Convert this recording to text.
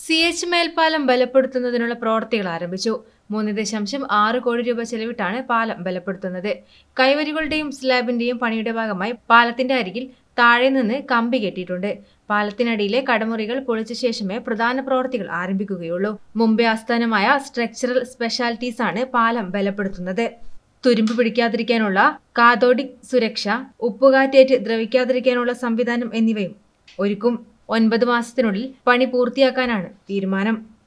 C H മേൽപ്പാലം ബലപ്പെടുത്തുന്നതിനുള്ള പ്രവൃത്തികൾ ആരംഭിച്ചു മൂന്ന് ദശാംശം ആറ് കോടി രൂപ ചെലവിട്ടാണ് പാലം ബലപ്പെടുത്തുന്നത് കൈവരികളുടെയും സ്ലാബിന്റെയും പണിയുടെ ഭാഗമായി പാലത്തിന്റെ അരികിൽ താഴെ നിന്ന് കമ്പി കെട്ടിയിട്ടുണ്ട് പാലത്തിനടിയിലെ കടമുറികൾ പൊളിച്ച ശേഷമേ പ്രധാന പ്രവൃത്തികൾ ആരംഭിക്കുകയുള്ളൂ മുംബൈ ആസ്ഥാനമായ സ്ട്രക്ചറൽ സ്പെഷ്യാലിറ്റീസ് ആണ് പാലം ബലപ്പെടുത്തുന്നത് തുരുമ്പ് പിടിക്കാതിരിക്കാനുള്ള കാതോഡിക് സുരക്ഷ ഉപ്പുകാറ്റേറ്റ് ദ്രവിക്കാതിരിക്കാനുള്ള സംവിധാനം എന്നിവയും ഒരുക്കും ഒൻപത് മാസത്തിനുള്ളിൽ പണി പൂർത്തിയാക്കാനാണ് തീരുമാനം